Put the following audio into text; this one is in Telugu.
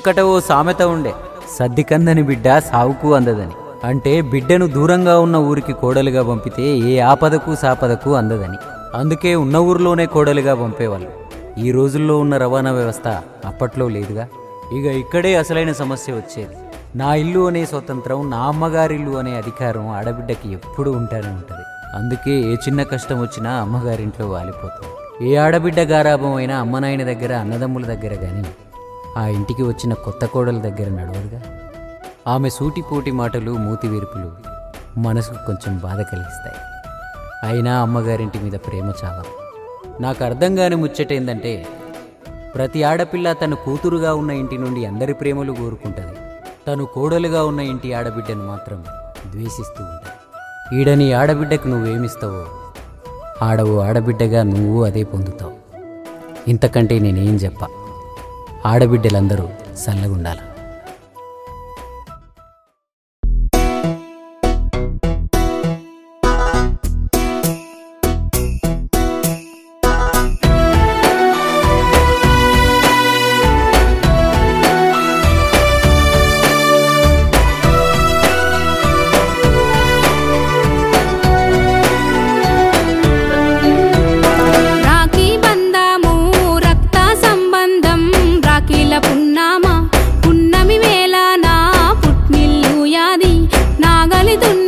ఎనకట ఓ సామెత ఉండే సద్దికందని బిడ్డ సావుకు అందదని అంటే బిడ్డను దూరంగా ఉన్న ఊరికి కోడలుగా పంపితే ఏ ఆపదకు సాపదకు అందదని అందుకే ఉన్న ఊరిలోనే కోడలుగా పంపేవాళ్ళు ఈ రోజుల్లో ఉన్న రవాణా వ్యవస్థ అప్పట్లో లేదుగా ఇక ఇక్కడే అసలైన సమస్య వచ్చేది నా ఇల్లు అనే స్వతంత్రం నా అమ్మగారిల్లు అనే అధికారం ఆడబిడ్డకి ఎప్పుడూ ఉంటానే ఉంటుంది అందుకే ఏ చిన్న కష్టం వచ్చినా అమ్మగారింట్లో వాలిపోతుంది ఏ ఆడబిడ్డ గారాభం అయినా అమ్మనాయన దగ్గర అన్నదమ్ముల దగ్గర కానీ ఆ ఇంటికి వచ్చిన కొత్త కోడల దగ్గర నడవదుగా ఆమె సూటిపోటి మాటలు మూతి వీర్పులు మనసుకు కొంచెం బాధ కలిగిస్తాయి అయినా అమ్మగారింటి మీద ప్రేమ చావదు నాకు అర్థం కాని ముచ్చటేందంటే ప్రతి ఆడపిల్ల తన కూతురుగా ఉన్న ఇంటి నుండి అందరి ప్రేమలు కోరుకుంటుంది తను కోడలుగా ఉన్న ఇంటి ఆడబిడ్డను మాత్రం ద్వేషిస్తూ ఉంటుంది ఈడని ఆడబిడ్డకు నువ్వేమిస్తావో ఆడవు ఆడబిడ్డగా నువ్వు అదే పొందుతావు ఇంతకంటే నేనేం చెప్పా ఆడబిడ్డలందరూ చల్లగుండాలి రాఖీ బంధము రక్త సంబంధం రాఖీల పున్నామ పున్నమి వేళ నా పుట్నిల్లు యాది నాగలి దున్న